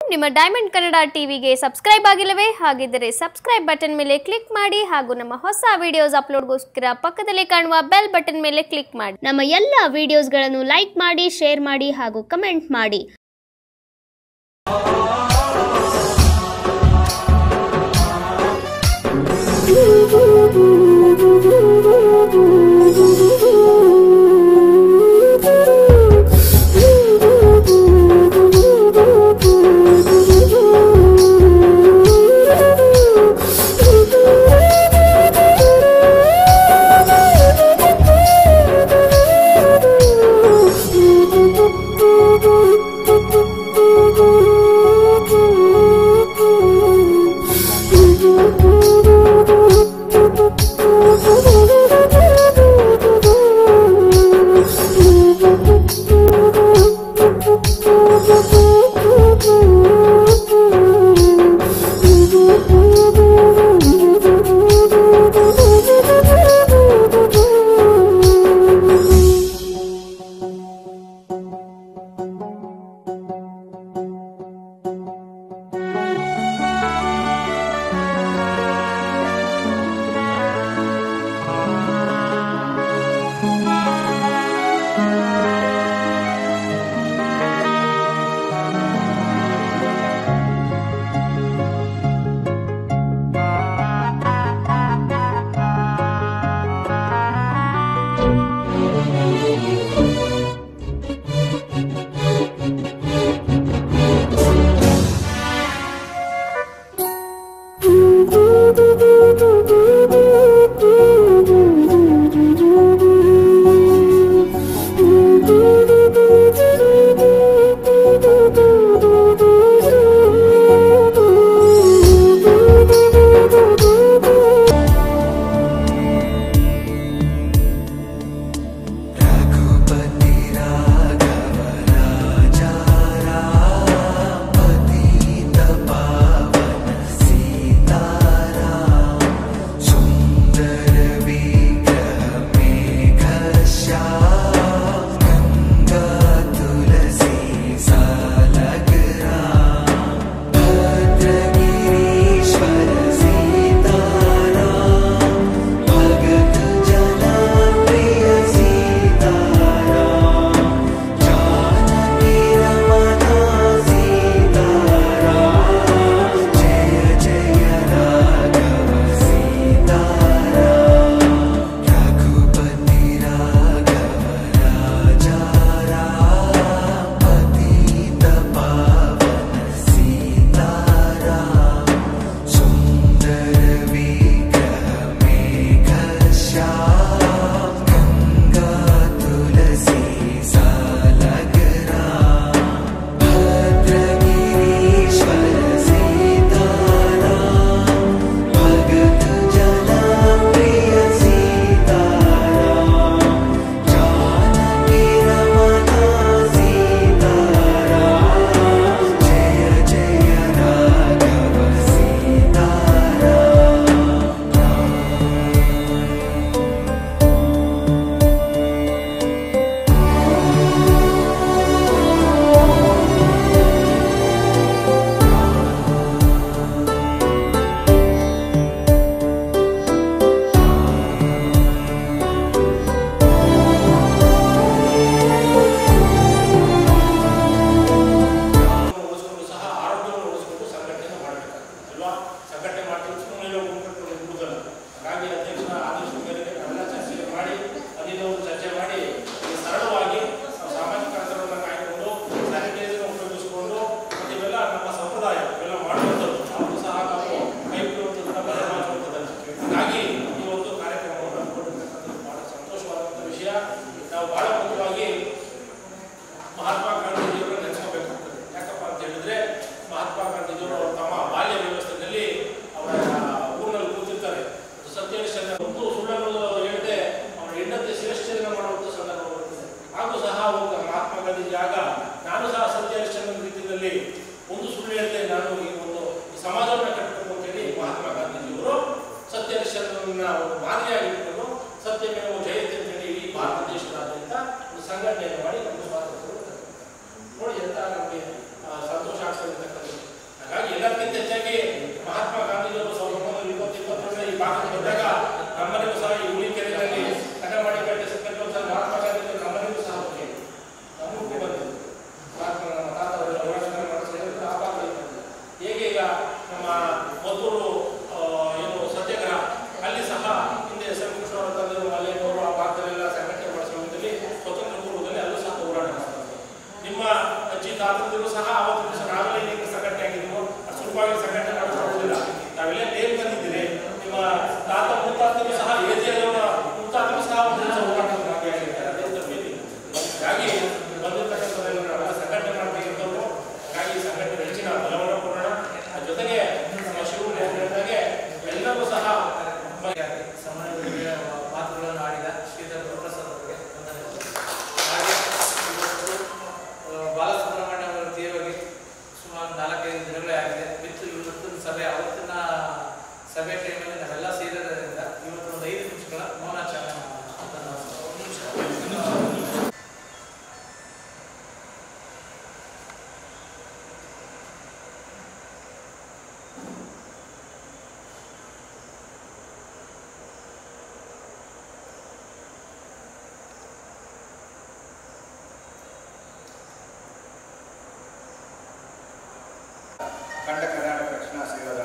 ನಿಮ್ಮ ಡೈಮಂಡ್ ಕನ್ನಡ ಟಿವಿಗೆ ಸಬ್ಸ್ಕ್ರೈಬ್ ಆಗಿಲ್ಲವೇ ಹಾಗಿದ್ದರೆ ಸಬ್ಸ್ಕ್ರೈಬ್ ಬಟನ್ ಮೇಲೆ ಕ್ಲಿಕ್ ಮಾಡಿ ಹಾಗೂ ನಮ್ಮ ಹೊಸ ವಿಡಿಯೋಸ್ ಅಪ್ಲೋಡ್ಗೋಸ್ಕರ ಪಕ್ಕದಲ್ಲಿ ಕಾಣುವ ಬೆಲ್ ಬಟನ್ ಮೇಲೆ ಕ್ಲಿಕ್ ಮಾಡಿ ನಮ್ಮ ಎಲ್ಲ ವಿಡಿಯೋಸ್ಗಳನ್ನು ಲೈಕ್ ಮಾಡಿ ಶೇರ್ ಮಾಡಿ ಹಾಗೂ ಕಮೆಂಟ್ ಮಾಡಿ ಉಳಿಸ್ಕೊಂಡು ಸಹ ಆರೋಗ್ಯವನ್ನು ಉಳಿಸ್ಕೊಂಡು ಸಂಘಟನೆ ಮಾಡಬೇಕಾಗುತ್ತೆ ಅಲ್ವಾ ಸಂಘಟನೆ ಮಾಡ್ತೀವಿ ಸುಮ್ಮನೆ ಗುಂಪಿಟ್ಟು ಬಿಡುವುದಲ್ಲ ಹಾಗಾಗಿ ಅಧ್ಯಕ್ಷರ ಆದೇಶದ ಮೇರೆಗೆ ನಾವೆಲ್ಲ ಚರ್ಚೆ ಮಾಡಿ ಅದಿನವರು ಚರ್ಚೆ ಮಾಡಿ ಇದು ಸರಳವಾಗಿ ನಾವು ಸಾಮಾಜಿಕ ಅಂತರವನ್ನು ಕಾಯ್ಕೊಂಡು ಸ್ಯಾನಿಟೈಸರ್ ಉಪಯೋಗಿಸಿಕೊಂಡು ಮತ್ತು ಇವೆಲ್ಲ ನಮ್ಮ ಸಂಪ್ರದಾಯ ಇವೆಲ್ಲ ಮಾಡುವಂಥದ್ದು ನಾವು ಸಹ ನಾವು ಕೈ ಬಿಡುವಂಥದ್ದನ್ನ ಬದಲಾಯಿಸುವಂಥದ್ದಲ್ಲ ಹಾಗಾಗಿ ಈ ಒಂದು ಕಾರ್ಯಕ್ರಮವನ್ನು ಹಮ್ಮಿಕೊಂಡಿರ್ತಕ್ಕಂಥದ್ದು ಬಹಳ ಸಂತೋಷವಾದಂಥ ವಿಷಯ ನಾವು ಬಹಳ ಮುಖ್ಯವಾಗಿ ಮಹಾತ್ಮ ಗಾಂಧೀಜಿಯವರನ್ನು ನೆನೆಸ್ಕೋಬೇಕಾಗ್ತದೆ ಯಾಕಪ್ಪ ಅಂತ ಹೇಳಿದ್ರೆ ಮಹಾತ್ಮ ಗಾಂಧೀಜಿಯವರು ಅವರ ತಮ್ಮ ಬಾಲ್ಯ ವ್ಯವಸ್ಥೆಯಲ್ಲಿ ಅವರ ಊರಿನಲ್ಲಿ ಕೂತಿರ್ತಾರೆ ಸತ್ಯನಿಷ್ಠ ಒಂದು ಸುಳ್ಳನ್ನು ಹೇಳಿದೆ ಅವರ ಹೆಂಡತಿ ಶಿರಶ್ಚೇದನ ಮಾಡುವಂಥ ಸಂದರ್ಭ ಬರ್ತದೆ ಹಾಗೂ ಸಹ ಒಂದು ಮಹಾತ್ಮ ಗಾಂಧೀಜಿ ಆಗ ನಾನು ಸಹ ಸತ್ಯನಿಷ್ಠನ ರೀತಿಯಲ್ಲಿ ಒಂದು ಸುಳ್ಳು ಹೇಳಿದೆ ನಾನು ಈ ಒಂದು ಈ ಸಮಾಜವನ್ನು ಕಟ್ಟಬೇಕು ಅಂತ ಹೇಳಿ ಮಹಾತ್ಮ ಗಾಂಧೀಜಿಯವರು ಸತ್ಯನಿಷ್ಠನನ್ನ ಒಂದು ಮಾದರಿಯಾಗಿ ಇಟ್ಕೊಂಡು ಸತ್ಯಮೇವ ಜಯತೆ ಅಂತ ಹೇಳಿ ಇಡೀ ಭಾರತ ದೇಶದಾದ್ಯಂತ ಒಂದು ಸಂಘಟನೆಯನ್ನು ಮಾಡಿ ನಮ್ಮ ಸ್ವಾತಂತ್ರ್ಯವನ್ನು ತಂದ್ರು. ನೋಡಿ ಎಂತ ನಮಗೆ ಸಂತೋಷ ಆಗ್ತಾ ಇರ್ತಕ್ಕಂಥದ್ದು ನಾಲ್ಕೈದು ದಿನಗಳೇ ಆಗಿದೆ ಬಿತ್ತು ಇವತ್ತಿನ ಸಭೆ ಅವತ್ತಿನ ಸಭೆ ಟೈಮಲ್ಲಿ ನಾವೆಲ್ಲ ಸೇರಿರೋದ್ರಿಂದ ಇವತ್ತು ಒಂದು ಐದು ನಿಮಿಷಗಳ ಮೌನಾಚರಣೆ ಮಾಡೋಣ ಅಂತ ನಾವು ಒಂದು ನಿಮಿಷ ಅಖಂಡ ಕರ್ನಾಟಕ ರಕ್ಷಣಾ ಸೇವೆಗಳ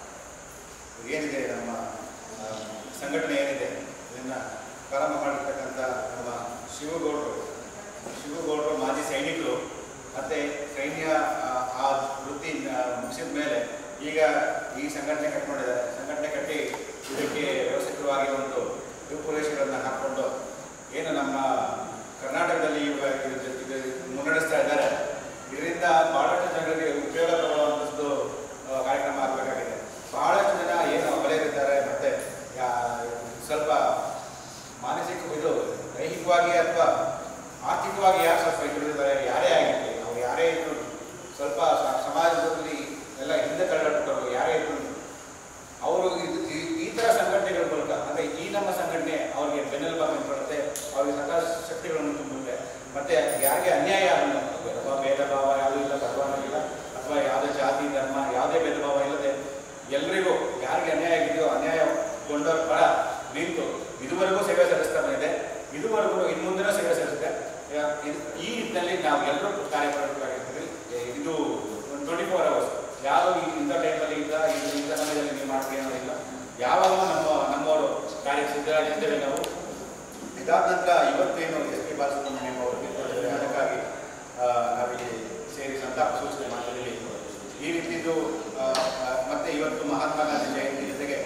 ಏನಿದೆ ನಮ್ಮ ಆ, ಸಂಘಟನೆ ಏನಿದೆ ಇದನ್ನು ಪ್ರಾರಂಭ ಮಾಡಿರ್ತಕ್ಕಂಥ ನಮ್ಮ ಶಿವಗೌಡರು ಶಿವಗೌಡರು ಮಾಜಿ ಸೈನಿಕರು ಮತ್ತು ಸೈನ್ಯ ಆ, ಆ ವೃತ್ತಿ ಆ, ಮುಗಿಸಿದ ಮೇಲೆ ಈಗ ಈ ಸಂಘಟನೆ ಕಟ್ಕೊಂಡಿದ್ದಾರೆ ಸಂಘಟನೆ ಕಟ್ಟಿ ಇದಕ್ಕೆ ವ್ಯವಸ್ಥಿತವಾಗಿ ಒಂದು ರೂಪುರೇಷೆಗಳನ್ನು ಹಾಕ್ಕೊಂಡು ಏನು ನಮ್ಮ ಕರ್ನಾಟಕದಲ್ಲಿ ಇವಾಗ ಇದು- ಇದು ಮುನ್ನಡೆಸ್ತಾ ಇದ್ದಾರೆ ಇದರಿಂದ ಬಹಳಷ್ಟು ಜನರಿಗೆ ಉಪಯೋಗ ತಗೊಳ್ಳುವಂಥದ್ದು ಆ, ಕಾರ್ಯಕ್ರಮ ಆಗಬೇಕಾಗಿದೆ ಬಹಳಷ್ಟು ಜನ ಏನು ಅಬಲೆಯರಿದ್ದಾರೆ ಮತ್ತು ಸ್ವಲ್ಪ ಮಾನಸಿಕ ಇದು ದೈಹಿಕವಾಗಿ ಅಥವಾ ಆರ್ಥಿಕವಾಗಿ ಯಾರು ಸ್ವಲ್ಪ ಹಿಂದುಳಿದಿದ್ದಾರೆ ಯಾರೇ ಆಗಿರಲಿ ಅವ್ರು ಯಾರೇ ಇದ್ರು ಸ್ವಲ್ಪ ಸ- ಸಮಾಜದಲ್ಲಿ ಎಲ್ಲ ಹಿಂದೆ ತಳ್ಳಲ್ಪಟ್ಟವರು ಯಾರೇ ಇದ್ರು ಅವರು ಇದು ಈ- ಈ ಥರ ಸಂಘಟನೆಗಳ ಮೂಲಕ ಅಂದರೆ ಈ ನಮ್ಮ ಸಂಘಟನೆ ಅವರಿಗೆ ಬೆನ್ನೆಲುಬಾಗಿ ನಿಂತ್ಕೊಳ್ಳುತ್ತೆ ಅವರಿಗೆ ಸಾಕಷ್ಟು ಶಕ್ತಿಗಳನ್ನು ತುಂಬುತ್ತೆ ಮತ್ತೆ ಯಾರಿಗೆ ಅನ್ಯಾಯ ಆಗಲ್ಲ ಅಥವಾ ಭೇದ ಭಾವ ಯಾವುದೂ ಇಲ್ಲ ಭಗವಾನಿಲ್ಲ ಅಥವಾ ಯಾವುದೇ ಜಾತಿ ಧರ್ಮ ಯಾವುದೇ ಭೇದ ಭಾವ ಇಲ್ಲದೆ ಎಲ್ರಿಗೂ ಯಾರಿಗೆ ಅನ್ಯಾಯ ಆಗಿದೆಯೋ ಅನ್ಯಾಯಗೊಂಡವ್ರ ಪರ ನಿಂತು ಇದುವರೆಗೂ ಸೇವೆ ಸಲ್ಲಿಸ್ತಾ ಬಂದಿದೆ ಇದುವರೆಗೂ ಇನ್ನು ಮುಂದಿನ ಸೇವೆ ಸಲ್ಲಿಸುತ್ತೆ ಯಾ- ಇದು- ಈ ನಿಟ್ಟಿನಲ್ಲಿ ನಾವು ಎಲ್ಲರೂ ಕಾರ್ಯಪ್ರವೃತ್ತರಾಗಿರ್ತೀವಿ ಎ- ಇದು ಒಂದು ಟ್ವೆಂಟಿ ಫೋರ್ ಅವರ್ಸ್ ಯಾರು ಈ- ಇಂಥ ಟೈಮಲ್ಲಿ ಇಲ್ಲ ಇದು ಇಂಥ ಸಮಯದಲ್ಲಿ ನೀವು ಮಾಡ್ತೀವಿ ಅನ್ನೋದಿಲ್ಲ ಯಾವಾಗಲೂ ನಮ್ಮ ನಮ್ಮವರು ಕಾರ್ಯ ಸಿದ್ಧರಾಗಿದ್ದೇವೆ ನಾವು ಇದಾದ ನಂತರ ಇವತ್ತೇನು ಎಸ್ ಪಿ ಬಾಲಸುಬ್ರಹ್ಮಣ್ಯಂ ಅವರು ತೀರ್ಕೊಂಡಿದ್ದಾರೆ ಅದಕ್ಕಾಗಿ ಆ, ನಾವಿಲ್ಲಿ ಸೇರಿ ಸಂತಾಪ ಸೂಚನೆ ಮಾಡ್ತಿದ್ದೀವಿ ಈ ರೀತಿದ್ದು ಆ, ಆ, ಮತ್ತೆ ಇವತ್ತು ಮಹಾತ್ಮ ಗಾಂಧಿ ಜಯಂತಿ ಜೊತೆಗೆ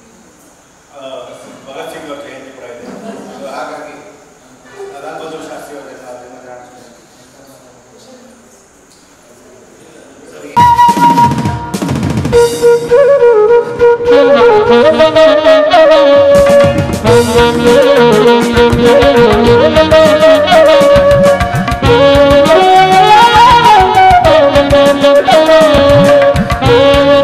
ಆ, ಭಗತ್ ಸಿಂಗ್ ಅವ್ರ ಜಯಂತಿ ಕೂಡ ಇದೆ ಸೊ ಹಾಗಾಗಿ ಲಾಲ್ ಬಹದ್ದೂರ್ ಶಾಸ್ತ್ರಿ ಅವರ ಜನ್ಮದಿನಾಚರಣೆ ಸರಿ Thank you.